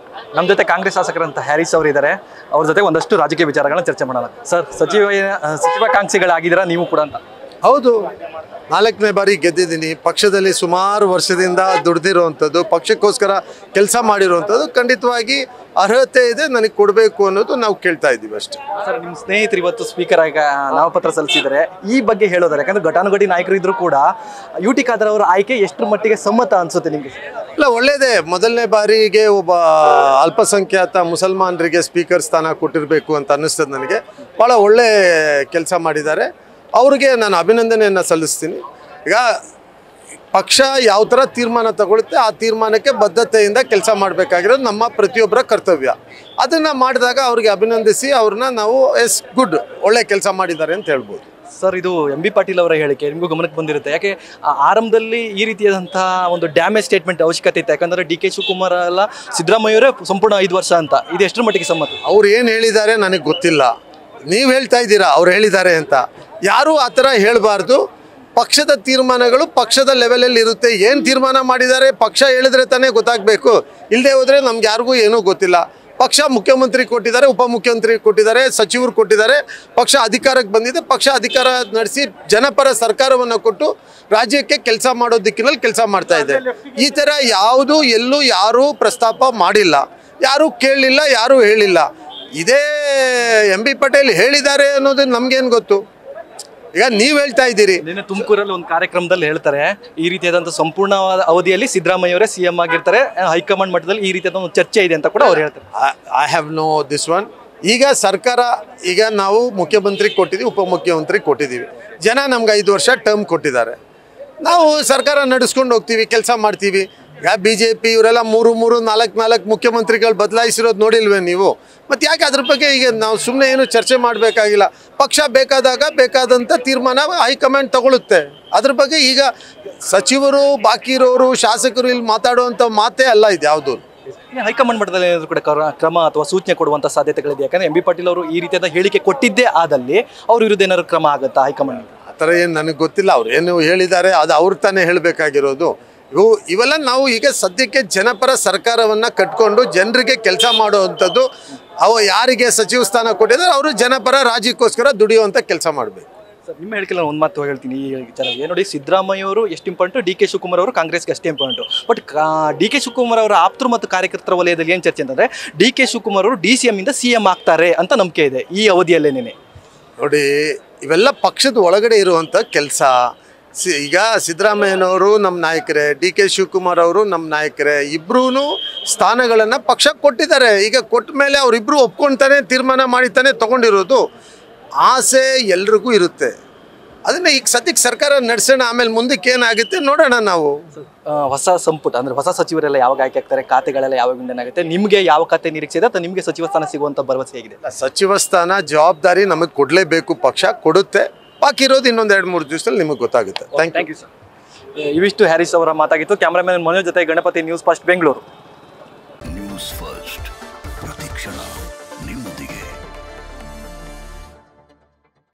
ನಮ್ಮ ಜೊತೆ ಕಾಂಗ್ರೆಸ್ ಶಾಸಕರಂತ ಹ್ಯಾರಿಸ್ ಅವರು ಇದ್ದಾರೆ ಅವ್ರ ಜೊತೆ ಒಂದಷ್ಟು ರಾಜಕೀಯ ವಿಚಾರಗಳನ್ನ ಚರ್ಚೆ ಮಾಡೋಣ ಸರ್ ಸಚಿವ ಆ, ಸಚಿವಾಕಾಂಕ್ಷಿಗಳಾಗಿದ್ದೀರಾ ನೀವು ಕೂಡ ಅಂತ ಹೌದು ನಾಲ್ಕನೇ ಬಾರಿ ಗೆದ್ದಿದ್ದೀನಿ ಪಕ್ಷದಲ್ಲಿ ಸುಮಾರು ವರ್ಷದಿಂದ ದುಡ್ದಿರುವಂಥದ್ದು ಪಕ್ಷಕ್ಕೋಸ್ಕರ ಕೆಲಸ ಮಾಡಿರುವಂಥದ್ದು ಖಂಡಿತವಾಗಿ ಅರ್ಹತೆ ಇದೆ ನನಗೆ ಕೊಡಬೇಕು ಅನ್ನೋದು ನಾವು ಕೇಳ್ತಾ ಇದ್ದೀವಿ ಅಷ್ಟೇ ಸರ್ ನಿಮ್ಮ ಸ್ನೇಹಿತರು ಇವತ್ತು ಸ್ಪೀಕರ್ ಆಗಿ ಆ, ನಾಮಪತ್ರ ಸಲ್ಲಿಸಿದ್ದಾರೆ ಈ ಬಗ್ಗೆ ಹೇಳೋದಾರೆ ಯಾಕಂದ್ರೆ ಘಟಾನುಘಟಿ ನಾಯಕರು ಇದ್ರು ಕೂಡ ಯು ಟಿ ಖಾದರ್ ಅವರ ಆಯ್ಕೆ ಎಷ್ಟು ಮಟ್ಟಿಗೆ ಸಮ್ಮತ ಅನ್ಸುತ್ತೆ ನಿಮಗೆ ಇಲ್ಲ ಒಳ್ಳೇದೇ ಮೊದಲನೇ ಬಾರಿಗೆ ಒಬ್ಬ ಅಲ್ಪಸಂಖ್ಯಾತ ಮುಸಲ್ಮಾನರಿಗೆ ಸ್ಪೀಕರ್ ಸ್ಥಾನ ಕೊಟ್ಟಿರಬೇಕು ಅಂತ ಅನ್ನಿಸ್ತದೆ ನನಗೆ ಭಾಳ ಒಳ್ಳೆ ಕೆಲಸ ಮಾಡಿದ್ದಾರೆ ಅವ್ರಿಗೆ ನಾನು ಅಭಿನಂದನೆಯನ್ನು ಸಲ್ಲಿಸ್ತೀನಿ ಈಗ ಪಕ್ಷ ಯಾವ ಥರ ತೀರ್ಮಾನ ತಗೊಳುತ್ತೆ ಆ ತೀರ್ಮಾನಕ್ಕೆ ಬದ್ಧತೆಯಿಂದ ಕೆಲಸ ಮಾಡಬೇಕಾಗಿರೋದು ನಮ್ಮ ಪ್ರತಿಯೊಬ್ಬರ ಕರ್ತವ್ಯ ಅದನ್ನು ಮಾಡಿದಾಗ ಅವ್ರಿಗೆ ಅಭಿನಂದಿಸಿ ಅವ್ರನ್ನ ನಾವು ಎಸ್ ಗುಡ್ ಒಳ್ಳೆ ಕೆಲಸ ಮಾಡಿದ್ದಾರೆ ಅಂತ ಹೇಳ್ಬೋದು ಸರ್ ಇದು ಎಂ ಬಿ ಪಾಟೀಲ್ ಅವರ ಹೇಳಿಕೆ ನಿಮಗೂ ಗಮನಕ್ಕೆ ಬಂದಿರುತ್ತೆ ಯಾಕೆ ಆ ಆರಂಭದಲ್ಲಿ ಈ ರೀತಿಯಾದಂತಹ ಒಂದು ಡ್ಯಾಮೇಜ್ ಸ್ಟೇಟ್ಮೆಂಟ್ ಅವಶ್ಯಕತೆ ಇತ್ತು ಯಾಕಂದ್ರೆ ಡಿ ಕೆ ಶಿವಕುಮಾರ್ ಎಲ್ಲ ಸಿದ್ದರಾಮಯ್ಯವರೇ ಸಂಪೂರ್ಣ ಐದು ವರ್ಷ ಅಂತ ಇದು ಎಷ್ಟರ ಮಟ್ಟಿಗೆ ಸಮ್ಮತ ಅವ್ರು ಏನು ಹೇಳಿದ್ದಾರೆ ನನಗೆ ಗೊತ್ತಿಲ್ಲ ನೀವು ಹೇಳ್ತಾ ಇದ್ದೀರಾ ಅವ್ರು ಹೇಳಿದ್ದಾರೆ ಅಂತ ಯಾರೂ ಆ ಥರ ಹೇಳಬಾರ್ದು ಪಕ್ಷದ ತೀರ್ಮಾನಗಳು ಪಕ್ಷದ ಲೆವೆಲಲ್ಲಿ ಇರುತ್ತೆ ಏನು ತೀರ್ಮಾನ ಮಾಡಿದ್ದಾರೆ ಪಕ್ಷ ಹೇಳಿದ್ರೆ ತಾನೇ ಗೊತ್ತಾಗಬೇಕು ಇಲ್ಲದೆ ಹೋದರೆ ನಮ್ಗೆ ಯಾರಿಗೂ ಏನೂ ಗೊತ್ತಿಲ್ಲ ಪಕ್ಷ ಮುಖ್ಯಮಂತ್ರಿ ಕೊಟ್ಟಿದ್ದಾರೆ ಉಪಮುಖ್ಯಮಂತ್ರಿ ಕೊಟ್ಟಿದ್ದಾರೆ ಸಚಿವರು ಕೊಟ್ಟಿದ್ದಾರೆ ಪಕ್ಷ ಅಧಿಕಾರಕ್ಕೆ ಬಂದಿದೆ ಪಕ್ಷ ಅಧಿಕಾರ ನಡೆಸಿ ಜನಪರ ಸರ್ಕಾರವನ್ನು ಕೊಟ್ಟು ರಾಜ್ಯಕ್ಕೆ ಕೆಲಸ ಮಾಡೋ ದಿಕ್ಕಿನಲ್ಲಿ ಕೆಲಸ ಮಾಡ್ತಾ ಇದೆ ಈ ಥರ ಯಾವುದು ಎಲ್ಲೂ ಯಾರೂ ಪ್ರಸ್ತಾಪ ಮಾಡಿಲ್ಲ ಯಾರೂ ಕೇಳಲಿಲ್ಲ ಯಾರೂ ಹೇಳಿಲ್ಲ ಇದೇ ಎಂ ಬಿ ಪಟೇಲ್ ಹೇಳಿದ್ದಾರೆ ಅನ್ನೋದು ನಮ್ಗೇನು ಗೊತ್ತು ಈಗ ನೀವು ಹೇಳ್ತಾ ಇದ್ದೀರಿ ನಿನ್ನೆ ತುಮಕೂರಲ್ಲಿ ಒಂದು ಕಾರ್ಯಕ್ರಮದಲ್ಲಿ ಹೇಳ್ತಾರೆ ಈ ರೀತಿಯಾದಂಥ ಸಂಪೂರ್ಣವಾದ ಅವಧಿಯಲ್ಲಿ ಸಿದ್ದರಾಮಯ್ಯವರೇ ಸಿ ಎಂ ಆಗಿರ್ತಾರೆ ಹೈಕಮಾಂಡ್ ಮಟ್ಟದಲ್ಲಿ ಈ ರೀತಿಯಾದ ಒಂದು ಚರ್ಚೆ ಇದೆ ಅಂತ ಕೂಡ ಅವ್ರು ಹೇಳ್ತಾರೆ I have know this one ಈಗ ಸರ್ಕಾರ ಈಗ ನಾವು ಮುಖ್ಯಮಂತ್ರಿ ಕೊಟ್ಟಿದ್ದೀವಿ ಉಪಮುಖ್ಯಮಂತ್ರಿ ಕೊಟ್ಟಿದ್ದೀವಿ ಜನ ನಮ್ಗೆ ಐದು ವರ್ಷ ಟರ್ಮ್ ಕೊಟ್ಟಿದ್ದಾರೆ ನಾವು ಸರ್ಕಾರ ನಡೆಸ್ಕೊಂಡು ಹೋಗ್ತೀವಿ ಕೆಲಸ ಮಾಡ್ತೀವಿ ಈಗ ಬಿ ಜೆ ಪಿ ಇವರೆಲ್ಲ ಮೂರು ಮೂರು ನಾಲ್ಕು ನಾಲ್ಕು ಮುಖ್ಯಮಂತ್ರಿಗಳು ಬದಲಾಯಿಸಿರೋದು ನೋಡಿಲ್ವೇ ನೀವು ಮತ್ತು ಯಾಕೆ ಅದ್ರ ಬಗ್ಗೆ ಈಗ ನಾವು ಸುಮ್ಮನೆ ಏನು ಚರ್ಚೆ ಮಾಡಬೇಕಾಗಿಲ್ಲ ಪಕ್ಷ ಬೇಕಾದಾಗ ಬೇಕಾದಂಥ ತೀರ್ಮಾನ ಹೈಕಮಾಂಡ್ ತಗೊಳುತ್ತೆ ಅದ್ರ ಬಗ್ಗೆ ಈಗ ಸಚಿವರು ಬಾಕಿ ಇರೋರು ಶಾಸಕರು ಇಲ್ಲಿ ಮಾತಾಡುವಂಥ ಮಾತೇ ಅಲ್ಲ ಇದು ಯಾವುದು ಇನ್ನು ಹೈಕಮಾಂಡ್ ಮಟ್ಟದಲ್ಲಿ ಏನಾದರೂ ಕೂಡ ಕ್ರ- ಕ್ರಮ ಅಥವಾ ಸೂಚನೆ ಕೊಡುವಂಥ ಸಾಧ್ಯತೆಗಳಿದೆ ಯಾಕಂದ್ರೆ ಎಂ ಬಿ ಪಾಟೀಲ್ ಅವರು ಈ ರೀತಿಯಾದ ಹೇಳಿಕೆ ಕೊಟ್ಟಿದ್ದೇ ಆದಲ್ಲಿ ಅವ್ರ ವಿರುದ್ಧ ಏನಾದ್ರು ಕ್ರಮ ಆಗುತ್ತಾ ಹೈಕಮಾಂಡ್ ಆ ಥರ ಏನು ನನಗೆ ಗೊತ್ತಿಲ್ಲ ಅವ್ರು ಏನು ಹೇಳಿದ್ದಾರೆ ಅದು ಅವ್ರು ತಾನೇ ಹೇಳಬೇಕಾಗಿರೋದು ಇವು ಇವೆಲ್ಲ ನಾವು ಈಗ ಸದ್ಯಕ್ಕೆ ಜನಪರ ಸರ್ಕಾರವನ್ನು ಕಟ್ಕೊಂಡು ಜನರಿಗೆ ಕೆಲಸ ಮಾಡುವಂಥದ್ದು ಅವ ಯಾರಿಗೆ ಸಚಿವ ಸ್ಥಾನ ಕೊಟ್ಟಿದ್ದಾರೆ ಅವರು ಜನಪರ ರಾಜ್ಯಕ್ಕೋಸ್ಕರ ದುಡಿಯುವಂಥ ಕೆಲಸ ಮಾಡಬೇಕು ಸರ್ ನಿಮ್ಮ ಹೇಳಿಕೆಲ್ಲ ಒಂದು ಮಾತು ಹೇಳ್ತೀನಿ ಈ ವಿಚಾರಕ್ಕೆ ನೋಡಿ ಸಿದ್ದರಾಮಯ್ಯ ಅವರು ಎಷ್ಟು ಇಂಪಾರ್ಟೆಂಟು ಡಿ ಕೆ ಶಿವಕುಮಾರ್ ಅವರು ಕಾಂಗ್ರೆಸ್ಗೆ ಅಷ್ಟೇ important but D K Shivakumar ಅವರ ಆಪ್ತರು ಮತ್ತು ಕಾರ್ಯಕರ್ತರ ವಲಯದಲ್ಲಿ ಏನು ಚರ್ಚೆ ಅಂತಂದ್ರೆ ಡಿ ಕೆ ಶಿವಕುಮಾರ್ ಅವರು ಡಿ ಸಿ ಇಂದ ಸಿ ಎಂ ಆಗ್ತಾರೆ ಅಂತ ನಂಬಿಕೆ ಇದೆ ಈ ಅವಧಿಯಲ್ಲೇನೆ ನೋಡಿ ಇವೆಲ್ಲ ಪಕ್ಷದ ಒಳಗಡೆ ಇರುವಂಥ ಕೆಲಸ ಸಿ ಈಗ ಸಿದ್ದರಾಮಯ್ಯನವರು ನಮ್ಮ ನಾಯಕರೇ ಡಿ ಕೆ ಶಿವಕುಮಾರ್ ಅವರು ನಮ್ಮ ನಾಯಕರೇ ಇಬ್ಬರೂ ಸ್ಥಾನಗಳನ್ನು ಪಕ್ಷ ಕೊಟ್ಟಿದ್ದಾರೆ ಈಗ ಕೊಟ್ಟ ಮೇಲೆ ಅವರಿಬ್ಬರು ಒಪ್ಕೊಳ್ತಾನೆ ತೀರ್ಮಾನ ಮಾಡಿತಾನೆ ತೊಗೊಂಡಿರೋದು ಆಸೆ ಎಲ್ರಿಗೂ ಇರುತ್ತೆ ಅದನ್ನು ಈಗ ಸದ್ಯಕ್ಕೆ ಸರ್ಕಾರ ನಡೆಸೋಣ ಆಮೇಲೆ ಮುಂದಕ್ಕೆ ಏನಾಗುತ್ತೆ ನೋಡೋಣ ನಾವು ಆ, ಹೊಸ ಸಂಪುಟ ಅಂದ್ರೆ ಹೊಸ ಸಚಿವರೆಲ್ಲ ಯಾವಾಗ ಆಯ್ಕೆ ಆಗ್ತಾರೆ ಖಾತೆಗಳೆಲ್ಲ ಯಾವಾಗ ವಿಂಗಡಣೆ ಆಗುತ್ತೆ ನಿಮಗೆ ಯಾವ ಖಾತೆ ನಿರೀಕ್ಷೆ ಇದೆ ಅಥವಾ ನಿಮಗೆ ಸಚಿವ ಸ್ಥಾನ ಸಿಗುವಂತ ಭರವಸೆ ಹೇಗಿದೆ ಸಚಿವ ಸ್ಥಾನ ಜವಾಬ್ದಾರಿ ನಮಗೆ ಕೊಡಲೇಬೇಕು ಪಕ್ಷ ಕೊಡುತ್ತೆ ಬಾಕಿ ಇರೋದು ಇನ್ನೊಂದು ಎರಡು ಮೂರು ದಿವಸದಲ್ಲಿ ನಿಮಗೆ ಗೊತ್ತಾಗುತ್ತೆ thank you thank you sir ಇವಿಷ್ಟು ಹ್ಯಾರಿಸ್ ಅವರ ಮಾತಾಗಿತ್ತು ಕ್ಯಾಮ್ರಾಮನ್ ಮನೋಜ್ ಜೊತೆ ಗಣಪತಿ ನ್ಯೂಸ್ ಫಸ್ಟ್ ಬೆಂಗಳೂರು